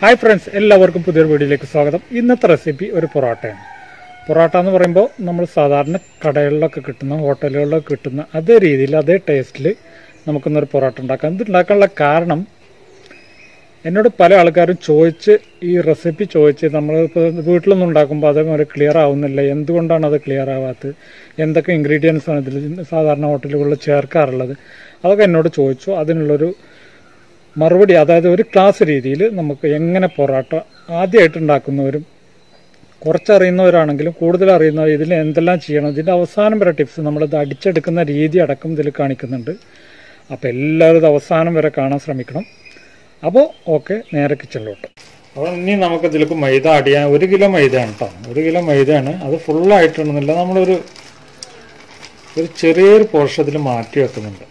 Hi friends എല്ലാവർക്കും പുതിയൊരു വീഡിയോയിലേക്ക് സ്വാഗതം ഇന്നത്തെ റെസിപ്പി ഒരു പൊറോട്ടയാണ് പൊറോട്ട എന്ന് പറയുമ്പോൾ നമ്മൾ സാധാരണ കടകളിലൊക്കെ കിട്ടുന്ന ഹോട്ടലുകളിലൊക്കെ കിട്ടുന്ന അതേ രീതിയിൽ അതേ ടേസ്റ്റിൽ നമുക്കിന്നൊരു പൊറോട്ട ഉണ്ടാക്കാം ഇത് ഉണ്ടാക്കാനുള്ള കാരണം എന്നോട് പല ആൾക്കാരും ചോദിച്ച് ഈ റെസിപ്പി ചോദിച്ച് നമ്മൾ ഇപ്പോൾ വീട്ടിലൊന്നും ഉണ്ടാക്കുമ്പോൾ അതേപോലെ ക്ലിയർ ആവുന്നില്ല എന്തുകൊണ്ടാണ് അത് ക്ലിയർ ആവാത്തത് എന്തൊക്കെ ഇൻഗ്രീഡിയൻസ് ആണ് ഇതിൽ സാധാരണ ഹോട്ടലുകളിൽ ചേർക്കാറുള്ളത് അതൊക്കെ എന്നോട് ചോദിച്ചു അതിനുള്ളൊരു മറുപടി അതായത് ഒരു ക്ലാസ് രീതിയിൽ നമുക്ക് എങ്ങനെ പൊറോട്ട ആദ്യമായിട്ട് ഉണ്ടാക്കുന്നവരും കുറച്ചറിയുന്നവരാണെങ്കിലും കൂടുതൽ അറിയുന്നവർ ഇതിൽ എന്തെല്ലാം ചെയ്യണം ഇതിൻ്റെ അവസാനം വരെ ടിപ്സ് നമ്മളിത് അടിച്ചെടുക്കുന്ന രീതി അടക്കം ഇതിൽ കാണിക്കുന്നുണ്ട് അപ്പോൾ എല്ലാവരും ഇത് അവസാനം വരെ കാണാൻ ശ്രമിക്കണം അപ്പോൾ ഓക്കെ നേരെ കിച്ചണിലോട്ട് അപ്പോൾ ഇനി നമുക്ക് ഇതിലേക്ക് മൈദ ആഡ് ചെയ്യാൻ ഒരു കിലോ മൈദയാണ് കേട്ടോ ഒരു കിലോ മൈദയാണ് അത് ഫുള്ളായിട്ടൊന്നുമില്ല നമ്മളൊരു ഒരു ചെറിയൊരു പോർഷൻ ഇതിൽ മാറ്റി വെക്കുന്നുണ്ട്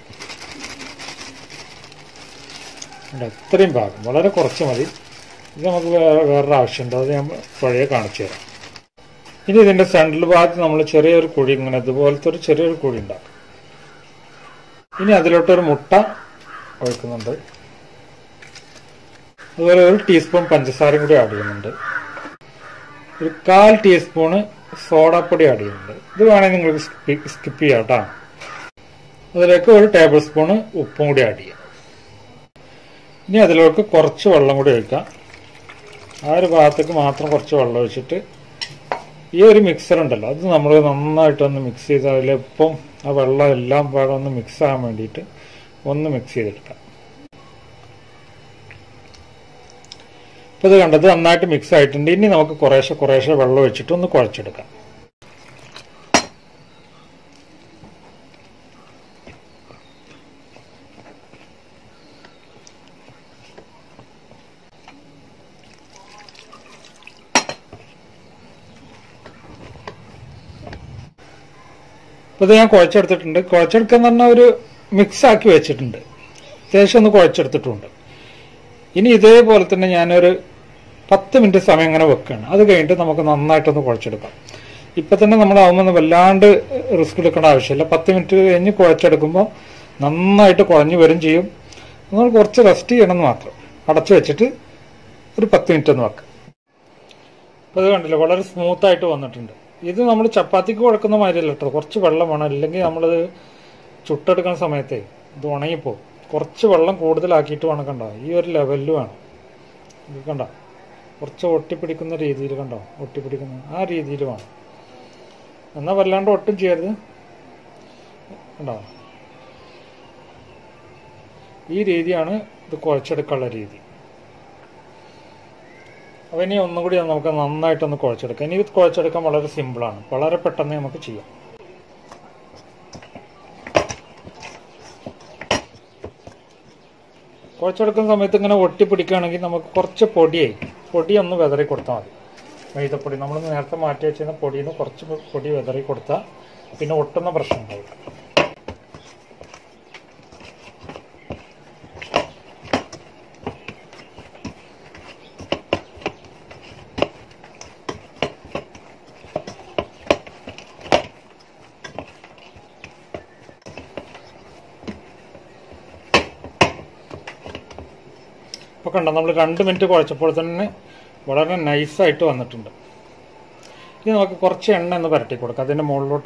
ഉണ്ട്. ഇത്രയും ഭാഗം വളരെ കുറച്ച് മതി ഇത് നമുക്ക് വേറെ വേറൊരു ആവശ്യമുണ്ട് അത് ഞാൻ പഴയ കാണിച്ചു തരാം ഇനി ഇതിൻ്റെ സെൻട്രൽ ഭാഗത്ത് നമ്മൾ ചെറിയൊരു കുഴി ഇങ്ങനെ ഇതുപോലത്തെ ഒരു ചെറിയൊരു കുഴി ഉണ്ടാക്കും ഇനി അതിലോട്ടൊരു മുട്ട ഒഴിക്കുന്നുണ്ട് അതുപോലെ ഒരു ടീസ്പൂൺ പഞ്ചസാരയും കൂടി ആഡ് ചെയ്യുന്നുണ്ട് ഒരു കാൽ ടീസ്പൂണ് സോഡാപ്പൊടി ആഡ് ചെയ്യുന്നുണ്ട് ഇത് വേണമെങ്കിൽ നിങ്ങൾക്ക് സ്കിപ്പ് ചെയ്യാം കേട്ടോ അതിലേക്ക് ഒരു ടേബിൾ സ്പൂണ് ഉപ്പും കൂടി ആഡ് ചെയ്യാം ഇനി അതിലേക്ക് കുറച്ച് വെള്ളം കൂടി ഒഴിക്കാം ആ ഒരു ഭാഗത്തേക്ക് മാത്രം കുറച്ച് വെള്ളം ഒഴിച്ചിട്ട് ഈ ഒരു മിക്സർ ഉണ്ടല്ലോ അത് നമ്മൾ നന്നായിട്ടൊന്ന് മിക്സ് ചെയ്ത് അതിലിപ്പം ആ വെള്ളം എല്ലാം ഭാഗം ഒന്ന് മിക്സ് ആകാൻ വേണ്ടിയിട്ട് ഒന്ന് മിക്സ് ചെയ്തെടുക്കാം ഇപ്പം ഇത് കണ്ടത് നന്നായിട്ട് മിക്സ് ആയിട്ടുണ്ട് ഇനി നമുക്ക് കുറേശ്ശെ കുറേശ്ശെ വെള്ളം ഒഴിച്ചിട്ട് ഒന്ന് കുഴച്ചെടുക്കാം അപ്പോൾ ഇത് ഞാൻ കുഴച്ചെടുത്തിട്ടുണ്ട് കുഴച്ചെടുക്കുക എന്ന് പറഞ്ഞാൽ ഒരു മിക്സ് ആക്കി വെച്ചിട്ടുണ്ട് അത്യാവശ്യം ഒന്ന് കുഴച്ചെടുത്തിട്ടുണ്ട് ഇനി ഇതേപോലെ തന്നെ ഞാനൊരു പത്ത് മിനിറ്റ് സമയം ഇങ്ങനെ വെക്കുകയാണ് അത് കഴിഞ്ഞിട്ട് നമുക്ക് നന്നായിട്ടൊന്ന് കുഴച്ചെടുക്കാം ഇപ്പം തന്നെ നമ്മളാവുമ്പോൾ വല്ലാണ്ട് റിസ്ക് എടുക്കേണ്ട ആവശ്യമില്ല പത്ത് മിനിറ്റ് കഴിഞ്ഞ് കുഴച്ചെടുക്കുമ്പോൾ നന്നായിട്ട് കുഴഞ്ഞു വരും ചെയ്യും നമ്മൾ കുറച്ച് റെസ്റ്റ് ചെയ്യണമെന്ന് മാത്രം അടച്ചു വെച്ചിട്ട് ഒരു പത്ത് മിനിറ്റ് ഒന്ന് വെക്കാം അപ്പോൾ ഇത് കണ്ടില്ല വളരെ സ്മൂത്തായിട്ട് വന്നിട്ടുണ്ട് ഇത് നമ്മൾ ചപ്പാത്തിക്ക് കുഴക്കുന്ന മാതിരിയല്ല കേട്ടോ കുറച്ച് വെള്ളം വേണം അല്ലെങ്കിൽ നമ്മളിത് ചുട്ടെടുക്കുന്ന സമയത്തെ ഇത് ഉണങ്ങിപ്പോവും കുറച്ച് വെള്ളം കൂടുതലാക്കിയിട്ട് വേണം കണ്ടോ ഈ ഒരു ലെവലിൽ വേണം ഇത് കണ്ടോ കുറച്ച് ഒട്ടിപ്പിടിക്കുന്ന രീതിയിൽ കണ്ടോ ഒട്ടിപ്പിടിക്കുന്ന ആ രീതിയിൽ വേണം എന്നാൽ വല്ലാണ്ട് ഒട്ടും ചെയ്യരുത് കണ്ടോ ഈ രീതിയാണ് ഇത് കുഴച്ചെടുക്കാനുള്ള രീതി അപ്പോൾ ഇനി ഒന്നും കൂടി നമുക്ക് നന്നായിട്ടൊന്ന് കുഴച്ചെടുക്കാം ഇനി ഇത് കുഴച്ചെടുക്കാൻ വളരെ സിമ്പിളാണ് വളരെ പെട്ടെന്ന് നമുക്ക് ചെയ്യാം കുഴച്ചെടുക്കുന്ന സമയത്ത് ഇങ്ങനെ ഒട്ടിപ്പിടിക്കുകയാണെങ്കിൽ നമുക്ക് കുറച്ച് പൊടിയായി പൊടി ഒന്ന് വിതറി കൊടുത്താൽ മതി മൈദപ്പൊടി നമ്മൾ നേരത്തെ മാറ്റി വെച്ചിരുന്ന പൊടിയിൽ നിന്ന് കുറച്ച് പൊടി വിതറി കൊടുത്താൽ പിന്നെ ഒട്ടുന്ന പ്രശ്നം ഉണ്ടാവില്ല ഇപ്പോൾ കണ്ടോ നമ്മൾ രണ്ട് മിനിറ്റ് കുഴച്ചപ്പോൾ തന്നെ വളരെ നൈസായിട്ട് വന്നിട്ടുണ്ട് ഇനി നമുക്ക് കുറച്ച് എണ്ണ ഒന്ന് പരട്ടി കൊടുക്കാം അതിൻ്റെ മുകളിലോട്ട്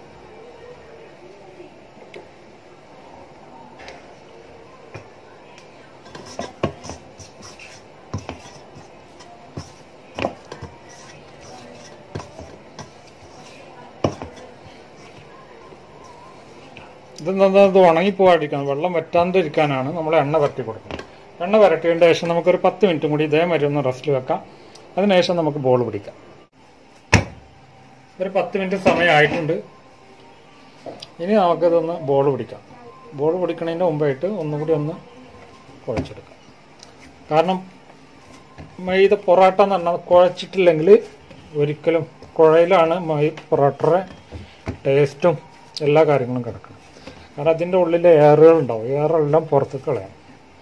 ഇതെന്താ ഇത് ഉണങ്ങിപ്പോവാതിരിക്കണം വെള്ളം വറ്റാണ്ടിരിക്കാനാണ് നമ്മൾ എണ്ണ പരട്ടി കൊടുക്കുന്നത് എണ്ണ വരട്ടിയതിൻ്റെ ശേഷം നമുക്കൊരു പത്ത് മിനിറ്റും കൂടി ഇതേമാതിരി ഒന്ന് റെസ്റ്റിൽ വെക്കാം അതിനുശേഷം നമുക്ക് ബോൾ പിടിക്കാം ഒരു പത്ത് മിനിറ്റ് സമയമായിട്ടുണ്ട് ഇനി നമുക്കിതൊന്ന് ബോൾ പിടിക്കാം ബോൾ പിടിക്കുന്നതിൻ്റെ മുമ്പായിട്ട് ഒന്നും കൂടി ഒന്ന് കുഴച്ചെടുക്കാം കാരണം മൈദ പൊറോട്ട എന്ന് പറഞ്ഞാൽ കുഴച്ചിട്ടില്ലെങ്കിൽ ഒരിക്കലും കുഴയിലാണ് മൈ പൊറോട്ടയുടെ ടേസ്റ്റും എല്ലാ കാര്യങ്ങളും കിടക്കുന്നത് കാരണം അതിൻ്റെ ഉള്ളിൽ എയറുകൾ ഉണ്ടാവും എയറെല്ലാം പുറത്തേക്ക് കളയാം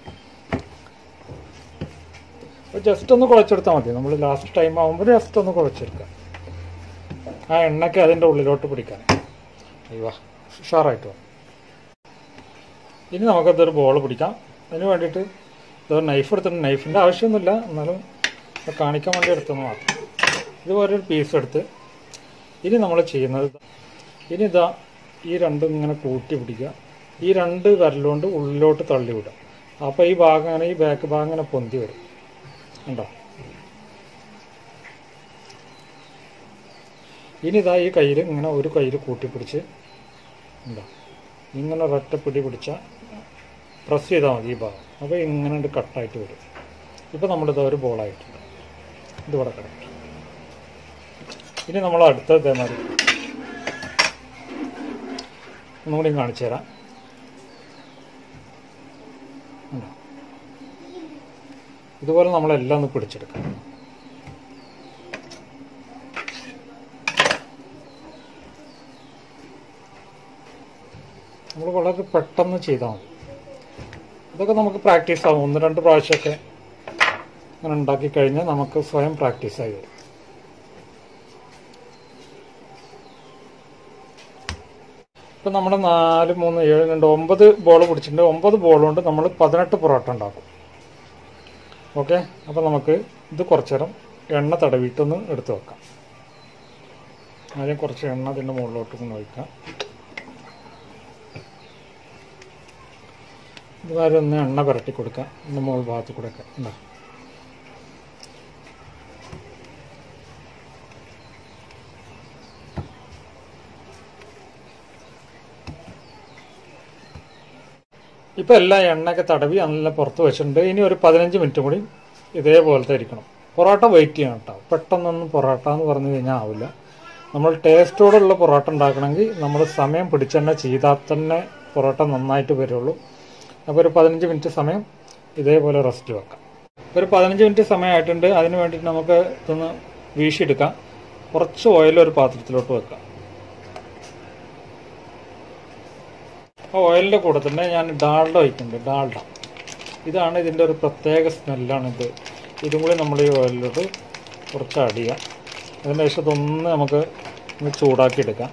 അപ്പോൾ ജസ്റ്റ് ഒന്ന് കുഴച്ചെടുത്താൽ മതി നമ്മൾ ലാസ്റ്റ് ടൈം ആകുമ്പോൾ ജസ്റ്റ് ഒന്ന് കുഴച്ചെടുക്കാം ആ എണ്ണയ്ക്ക് അതിൻ്റെ ഉള്ളിലോട്ട് പിടിക്കാൻ അയ്യോ ഉഷാറായിട്ട് വന്നു ഇനി നമുക്കതൊരു ബോൾ പിടിക്കാം അതിന് വേണ്ടിയിട്ട് ഇത് നൈഫ് എടുത്തിട്ടുണ്ട് നൈഫിൻ്റെ ആവശ്യമൊന്നുമില്ല എന്നാലും ഇത് കാണിക്കാൻ വേണ്ടി എടുത്തെന്ന് മാത്രം ഇതുപോലെ ഒരു പീസ് എടുത്ത് ഇനി നമ്മൾ ചെയ്യുന്നത് ഇതാ. ഇനി ഇതാ ഈ രണ്ടും ഇങ്ങനെ കൂട്ടി പിടിക്കുക ഈ രണ്ട് വിരലുകൊണ്ട് ഉള്ളിലോട്ട് തള്ളി വിടുക അപ്പോൾ ഈ ഭാഗം അങ്ങനെ ഈ ബാക്ക് ഭാഗം അങ്ങനെ പൊന്തി വരും ഉണ്ടോ ഇനി ഇതാ ഈ കയ്യിൽ ഇങ്ങനെ ഒരു കയ്യിൽ കൂട്ടിപ്പിടിച്ച് ഉണ്ടോ ഇങ്ങനെ ഒരൊറ്റ പിടി പിടിച്ചാൽ പ്രസ് ചെയ്താൽ മതി ഈ ഭാഗം അപ്പോൾ ഇങ്ങനെ ഉണ്ട് കട്ടായിട്ട് വരും ഇപ്പോൾ നമ്മളിത് ഒരു ബോളായിട്ടുണ്ട് ഇതിവിടെ കിടക്കും ഇനി നമ്മൾ അടുത്ത ഇതേമാതിരി ഒന്നുകൂടി കാണിച്ചു തരാം ഉണ്ടോ? ഇതുപോലെ നമ്മളെല്ലാം ഒന്ന് പിടിച്ചെടുക്കാം നമ്മൾ വളരെ പെട്ടെന്ന് ചെയ്താൽ മതി ഇതൊക്കെ നമുക്ക് പ്രാക്ടീസ് ആവും ഒന്ന് രണ്ട് പ്രാവശ്യമൊക്കെ അങ്ങനെ ഉണ്ടാക്കി കഴിഞ്ഞാൽ നമുക്ക് സ്വയം പ്രാക്ടീസായി വരും ഇപ്പം നമ്മൾ നാല് മൂന്ന് ഏഴ് രണ്ട് ഒമ്പത് ബോൾ പിടിച്ചിട്ടുണ്ട് ഒമ്പത് ബോൾ കൊണ്ട് നമ്മൾ പതിനെട്ട് പൊറോട്ട ഉണ്ടാക്കും ഓക്കെ അപ്പം നമുക്ക് ഇത് കുറച്ച് നേരം എണ്ണ തടവിയിട്ടൊന്ന് എടുത്ത് വെക്കാം ആദ്യം കുറച്ച് എണ്ണ അതിൻ്റെ മുകളിലോട്ട് ഒന്ന് ഒഴിക്കാം ഇതുമാതിരി ഒന്ന് എണ്ണ പുരട്ടി കൊടുക്കാം ഇതിൻ്റെ മുകൾ ഭാഗത്ത് കൂടെ ഒക്കെ ഉണ്ടോ ഇപ്പം എല്ലാം എണ്ണയൊക്കെ തടവി നല്ല പുറത്ത് വെച്ചിട്ടുണ്ട് ഇനി ഒരു പതിനഞ്ച് മിനിറ്റ് കൂടി ഇതേപോലത്തെ ഇരിക്കണം പൊറോട്ട വെയിറ്റ് ചെയ്യണം കേട്ടോ പെട്ടെന്നൊന്നും പൊറോട്ട എന്ന് പറഞ്ഞു കഴിഞ്ഞാൽ ആവില്ല നമ്മൾ ടേസ്റ്റോടുള്ള പൊറോട്ട ഉണ്ടാക്കണമെങ്കിൽ നമ്മൾ സമയം പിടിച്ച് തന്നെ ചെയ്താൽ തന്നെ പൊറോട്ട നന്നായിട്ട് വരുള്ളൂ അപ്പോൾ ഒരു പതിനഞ്ച് മിനിറ്റ് സമയം ഇതേപോലെ റെസ്റ്റ് വെക്കാം ഒരു പതിനഞ്ച് മിനിറ്റ് സമയമായിട്ടുണ്ട് അതിന് വേണ്ടിയിട്ട് നമുക്ക് ഇതൊന്ന് വീശിയെടുക്കാം കുറച്ച് ഓയിൽ ഒരു പാത്രത്തിലോട്ട് വെക്കാം ആ ഓയിലിൻ്റെ കൂടെ തന്നെ ഞാൻ ഡാൾഡ ഒഴിക്കുന്നുണ്ട് ഡാൾഡ ഇതാണ് ഇതിൻ്റെ ഒരു പ്രത്യേക സ്മെല്ലാണിത് ഇതും കൂടി നമ്മൾ ഈ ഓയിലിലോട്ട് കുറച്ച് ആഡ് ചെയ്യാം അതിന് ശേഷം ഇതൊന്ന് നമുക്ക് ഒന്ന് ചൂടാക്കി എടുക്കാം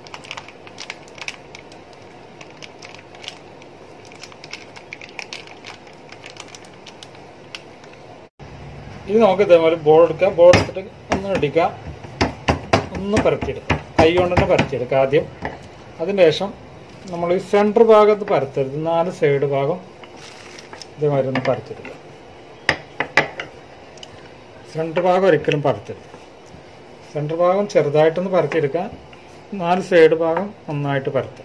ഇത് നമുക്ക് ഇതേപോലെ ബോൾ എടുക്കാം ബോൾ എടുത്തിട്ട് ഒന്ന് ഇടിക്കാം ഒന്ന് പരത്തിയെടുക്കാം കൈ കൊണ്ട് തന്നെ പരത്തിയെടുക്കാം ആദ്യം അതിന് ശേഷം നമ്മൾ ഈ സെൻറ്റർ ഭാഗത്ത് പരത്തരുത് നാല് സൈഡ് ഭാഗം ഇതേമാതിരി ഒന്ന് പരത്തിയെടുക്കാം സെൻറ്റർ ഭാഗം ഒരിക്കലും പരത്തരുത് സെൻറ്റർ ഭാഗം ചെറുതായിട്ടൊന്ന് പരത്തിയെടുക്കാം നാല് സൈഡ് ഭാഗം നന്നായിട്ട് പരത്തുക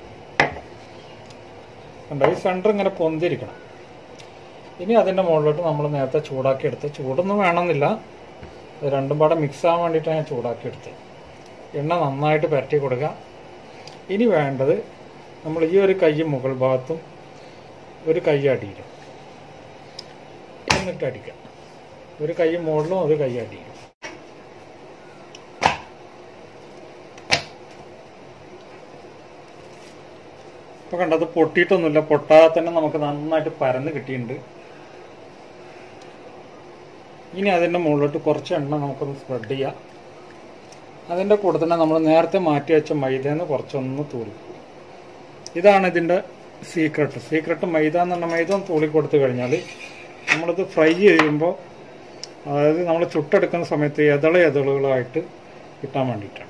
കണ്ടോ ഈ സെൻറ്റർ ഇങ്ങനെ പൊന്തിരിക്കണം ഇനി അതിൻ്റെ മുകളിലോട്ട് നമ്മൾ നേരത്തെ ചൂടാക്കി എടുത്ത് ചൂടൊന്നും വേണമെന്നില്ല ഇത് രണ്ടും പാടെ മിക്സ് ആവാൻ വേണ്ടിയിട്ടാണ് ഞാൻ ചൂടാക്കി എടുത്തത് എണ്ണ നന്നായിട്ട് പരട്ടി കൊടുക്കുക ഇനി വേണ്ടത് നമ്മൾ ഈ ഒരു കൈ മുകൾ ഭാഗത്തും ഒരു കൈ അടിയിലും എന്നിട്ട് അടിക്കുക ഒരു കൈ മുകളിലും ഒരു കൈ അടിയിലും ഇപ്പൊ കണ്ടത് പൊട്ടിയിട്ടൊന്നുമില്ല പൊട്ടാതെ തന്നെ നമുക്ക് നന്നായിട്ട് പരന്ന് കിട്ടിയിട്ടുണ്ട് ഇനി അതിൻ്റെ മുകളിലോട്ട് കുറച്ച് എണ്ണ നമുക്കൊന്ന് സ്പ്രെഡ് ചെയ്യാം അതിൻ്റെ കൂടെ തന്നെ നമ്മൾ നേരത്തെ മാറ്റി വെച്ച മൈദേന്ന് കുറച്ചൊന്ന് തൂളി ഇതാണ് ഇതിൻ്റെ സീക്രട്ട് സീക്രട്ട് മൈദ എന്ന് പറഞ്ഞ മൈദ ഒന്ന് തൂളി കൊടുത്തു കഴിഞ്ഞാൽ നമ്മളിത് ഫ്രൈ ചെയ്യുമ്പോൾ അതായത് നമ്മൾ ചുട്ടെടുക്കുന്ന സമയത്ത് എതള എതളുകളായിട്ട് കിട്ടാൻ വേണ്ടിയിട്ടാണ്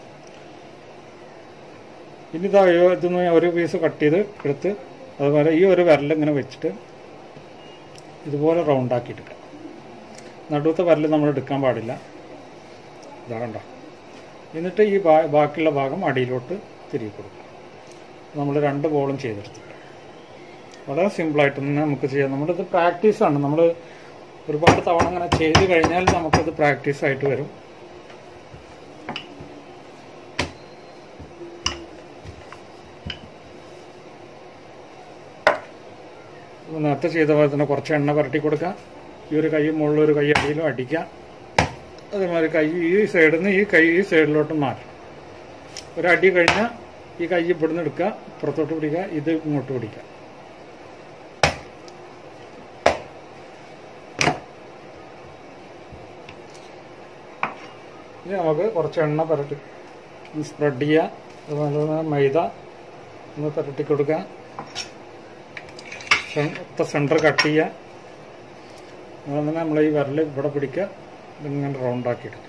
ഇനി ഇതാ ഇതൊന്ന് ഒരു പീസ് കട്ട് ചെയ്ത് എടുത്ത് അതുപോലെ ഈ ഒരു വിരൽ ഇങ്ങനെ വെച്ചിട്ട് ഇതുപോലെ റൗണ്ടാക്കി എടുക്കുക നടുവത്തെ വിരൽ നമ്മൾ എടുക്കാൻ പാടില്ല ഇതാ കണ്ടോ എന്നിട്ട് ഈ ബാ- ബാക്കിയുള്ള ഭാഗം അടിയിലോട്ട് തിരികെ കൊടുക്കുക നമ്മൾ രണ്ട് ബോളും ചെയ്തെടുത്തിട്ട് വളരെ സിമ്പിളായിട്ട് തന്നെ നമുക്ക് ചെയ്യാം നമ്മളിത് പ്രാക്ടീസാണ് നമ്മൾ ഒരുപാട് തവണ അങ്ങനെ ചെയ്ത് കഴിഞ്ഞാൽ നമുക്കത് പ്രാക്ടീസ് ആയിട്ട് വരും നേരത്തെ ചെയ്ത പോലെ തന്നെ കുറച്ച് എണ്ണ പുരട്ടി കൊടുക്കുക ഈ ഒരു കൈ മുകളിൽ ഒരു കൈ അടിയിലും അടിക്കുക അതേമാതിരി കൈ ഈ സൈഡിൽ നിന്ന് ഈ കൈ ഈ സൈഡിലോട്ട് മാറ്റണം ഒരടി കഴിഞ്ഞാൽ ഈ കൈ ഇവിടുന്ന് എടുക്കുക പുറത്തോട്ട് പിടിക്കുക ഇത് ഇങ്ങോട്ട് പിടിക്കുക ഇനി നമുക്ക് കുറച്ച് എണ്ണ പുരട്ടി സ്പ്രെഡ് ചെയ്യുക അതുപോലെ തന്നെ മൈദ ഒന്ന് പുരട്ടി കൊടുക്കുക സെൻറ്റർ കട്ട് ചെയ്യുക അതുകൊണ്ട് തന്നെ നമ്മൾ ഈ വിരൽ ഇവിടെ പിടിക്കുക ഇതിങ്ങനെ റൗണ്ടാക്കി എടുക്കുക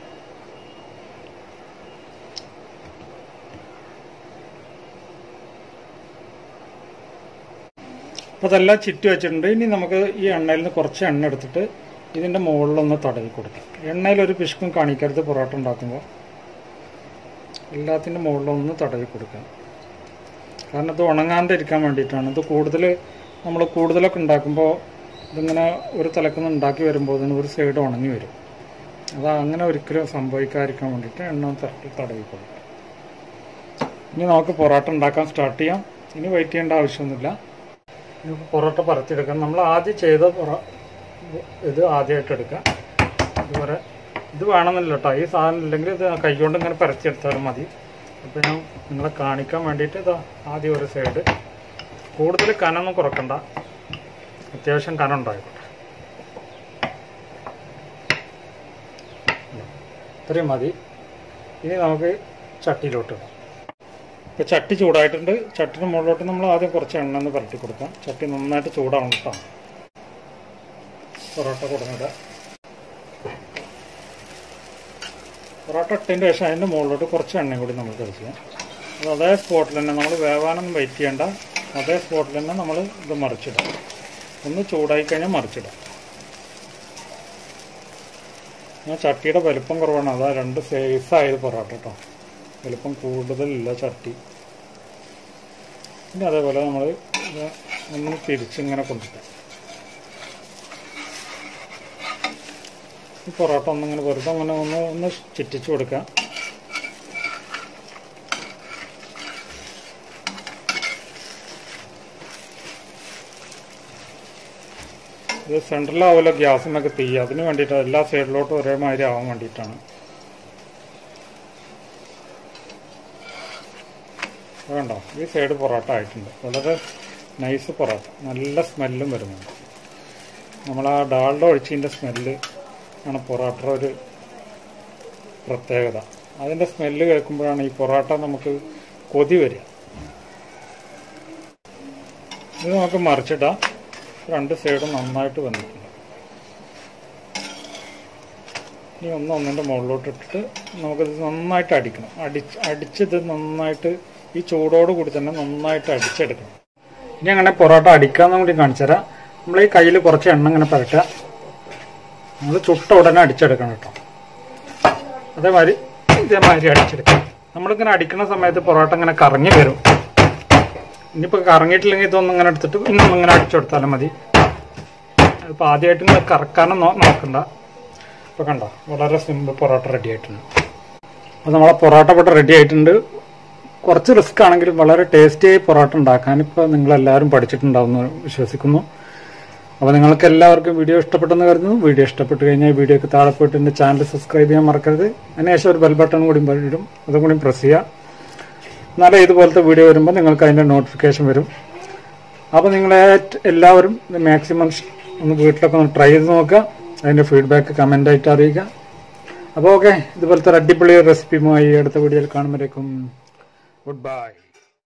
അപ്പോൾ അതെല്ലാം ചുറ്റി വെച്ചിട്ടുണ്ട് ഇനി നമുക്ക് ഈ എണ്ണയിൽ നിന്ന് കുറച്ച് എണ്ണ എടുത്തിട്ട് ഇതിൻ്റെ മുകളിലൊന്ന് തടവി കൊടുക്കാം എണ്ണയിൽ ഒരു പിശുക്കും കാണിക്കരുത് പൊറോട്ട ഉണ്ടാക്കുമ്പോൾ എല്ലാത്തിൻ്റെ മുകളിലൊന്ന് തടവി കൊടുക്കാം കാരണം ഇത് ഉണങ്ങാണ്ടിരിക്കാൻ വേണ്ടിയിട്ടാണ് ഇത് കൂടുതൽ നമ്മൾ കൂടുതലൊക്കെ ഉണ്ടാക്കുമ്പോൾ ഇതിങ്ങനെ ഒരു തലക്കുന്ന് ഉണ്ടാക്കി വരുമ്പോൾ ഇതിന് ഒരു സൈഡ് ഉണങ്ങി വരും അത് അങ്ങനെ ഒരിക്കലും സംഭവിക്കാതിരിക്കാൻ വേണ്ടിയിട്ട് എണ്ണ തട്ടി തടവി കൊടുക്കും ഇനി നമുക്ക് പൊറോട്ട ഉണ്ടാക്കാൻ സ്റ്റാർട്ട് ചെയ്യാം ഇനി വെയിറ്റ് ചെയ്യേണ്ട ആവശ്യമൊന്നുമില്ല ഇനി പൊറോട്ട പരത്തിയെടുക്കാം നമ്മൾ ആദ്യം ചെയ്ത പൊറ ഇത് ആദ്യമായിട്ട് എടുക്കാം ഇതുപോലെ ഇത് വേണമെന്നില്ല കേട്ടോ ഈ സാധനം ഇല്ലെങ്കിൽ ഇത് കൈകൊണ്ട് ഇങ്ങനെ പരത്തിയെടുത്താലും മതി അപ്പോൾ ഞാൻ നിങ്ങളെ കാണിക്കാൻ വേണ്ടിയിട്ട് ഇതാ ആദ്യം ഒരു സൈഡ് കൂടുതൽ കനമൊന്നും കുറക്കണ്ട അത്യാവശ്യം കനം ഉണ്ടായിക്കോട്ടെ ഇത്രയും മതി ഇനി നമുക്ക് ചട്ടിയിലോട്ട് ഇടാം ഇപ്പോൾ ചട്ടി ചൂടായിട്ടുണ്ട് ചട്ടിന് മുകളിലോട്ട് നമ്മൾ ആദ്യം കുറച്ച് എണ്ണ ഒന്ന് പുരട്ടി കൊടുക്കാം ചട്ടി നന്നായിട്ട് ചൂടാവണം കേട്ടോ പൊറോട്ട കൊടുങ്ങിടുക പൊറോട്ട ഇട്ടതിന് ശേഷം അതിൻ്റെ മുകളിലോട്ട് കുറച്ച് എണ്ണയും കൂടി നമുക്ക് കഴിക്കാം അത് അതേ സ്പോട്ടിൽ തന്നെ നമ്മൾ വേവാനൊന്നും വെയിറ്റ് ചെയ്യേണ്ട അതേ സ്പോട്ടിൽ തന്നെ നമ്മൾ ഇത് മറിച്ചിടാം ഒന്ന് ചൂടായി കഴിഞ്ഞാൽ മറിച്ചിടാം ഞാൻ ചട്ടിയുടെ വലുപ്പം കുറവാണ് അതാ രണ്ട് സൈസായത് പൊറോട്ട കേട്ടോ വലുപ്പം കൂടുതലില്ല ചട്ടി പിന്നെ അതേപോലെ നമ്മൾ ഇത് ഒന്ന് തിരിച്ചിങ്ങനെ കൊണ്ടിട്ട് ഈ പൊറോട്ട ഒന്നിങ്ങനെ വെറുതെ അങ്ങനെ ഒന്ന് ഒന്ന് ചുറ്റിച്ച് കൊടുക്കാം ഇത് സെൻട്രലാവുമല്ലോ ഗ്യാസിനൊക്കെ തീ അതിന് വേണ്ടിയിട്ടാണ് എല്ലാ സൈഡിലോട്ടും ഒരേമാതിരി ആവാൻ വേണ്ടിയിട്ടാണ് വേണ്ടോ ഈ സൈഡ് പൊറോട്ട ആയിട്ടുണ്ട് വളരെ നൈസ് പൊറോട്ട നല്ല സ്മെല്ലും വരുന്നുണ്ട് നമ്മൾ ആ ഡാൾഡ ഒഴിച്ചതിൻ്റെ സ്മെല്ല് ആണ് പൊറോട്ട ഒരു പ്രത്യേകത അതിൻ്റെ സ്മെല്ല് കേൾക്കുമ്പോഴാണ് ഈ പൊറോട്ട നമുക്ക് കൊതി വരിക ഇത് നമുക്ക് മറിച്ചിടാം രണ്ട് സൈഡും നന്നായിട്ട് വന്നിട്ടുണ്ട് ഇനി ഒന്ന് ഒന്നിൻ്റെ മുകളിലോട്ട് ഇട്ടിട്ട് നമുക്കിത് നന്നായിട്ട് അടിക്കണം അടിച്ച് അടിച്ചിത് നന്നായിട്ട് ഈ ചൂടോട് കൂടി തന്നെ നന്നായിട്ട് അടിച്ചെടുക്കണം ഇനി അങ്ങനെ പൊറോട്ട അടിക്കാന്ന് കൂടി കാണിച്ചുതരാം നമ്മൾ ഈ കയ്യിൽ കുറച്ച് എണ്ണ ഇങ്ങനെ പരട്ടുക നമ്മൾ ചുട്ട ഉടനെ അടിച്ചെടുക്കണം കേട്ടോ അതേമാതിരി ഇതേമാതിരി അടിച്ചെടുക്കണം നമ്മളിങ്ങനെ അടിക്കുന്ന സമയത്ത് പൊറോട്ട ഇങ്ങനെ കറങ്ങി വരും ഇനിയിപ്പോൾ കറങ്ങിയിട്ടില്ലെങ്കിൽ ഇതൊന്നും ഇങ്ങനെ എടുത്തിട്ട് ഇന്നും ഇങ്ങനെ അടിച്ചെടുത്താലും മതി ഇപ്പോൾ ആദ്യമായിട്ട് ഇങ്ങനെ കറക്കാനും നോ നോക്കണ്ട ഇപ്പോൾ കണ്ടോ വളരെ സിമ്പിൾ പൊറോട്ട റെഡി ആയിട്ടുണ്ട് അപ്പോൾ നമ്മളെ പൊറോട്ട ഇവിടെ റെഡി ആയിട്ടുണ്ട് കുറച്ച് റിസ്ക് ആണെങ്കിലും വളരെ ടേസ്റ്റിയായി പൊറോട്ട ഉണ്ടാക്കാൻ ഇപ്പോൾ നിങ്ങളെല്ലാവരും പഠിച്ചിട്ടുണ്ടാവുമെന്ന് വിശ്വസിക്കുന്നു അപ്പോൾ നിങ്ങൾക്ക് എല്ലാവർക്കും വീഡിയോ ഇഷ്ടപ്പെട്ടെന്ന് കരുതുന്നു വീഡിയോ ഇഷ്ടപ്പെട്ട് കഴിഞ്ഞാൽ വീഡിയോക്ക് താഴെ പോയിട്ട് എൻ്റെ ചാനൽ സബ്സ്ക്രൈബ് ചെയ്യാൻ മറക്കരുത് അതിനുശേഷം ഒരു ബെൽ ബട്ടൺ കൂടി ഇടും അതും കൂടി പ്രസ് ചെയ്യുക എന്നാലേ ഇതുപോലത്തെ വീഡിയോ വരുമ്പോൾ നിങ്ങൾക്ക് അതിൻ്റെ നോട്ടിഫിക്കേഷൻ വരും അപ്പോൾ നിങ്ങളെ എല്ലാവരും ഇത് മാക്സിമം ഒന്ന് വീട്ടിലൊക്കെ ഒന്ന് ട്രൈ ചെയ്ത് നോക്കുക അതിൻ്റെ ഫീഡ്ബാക്ക് കമൻ്റായിട്ട് അറിയിക്കുക അപ്പോൾ ഓക്കെ ഇതുപോലത്തെ ഒരു അടിപൊളി റെസിപ്പിയുമായി അടുത്ത വീഡിയോയിൽ കാണുമ്പോഴേക്കും ഗുഡ് ബൈ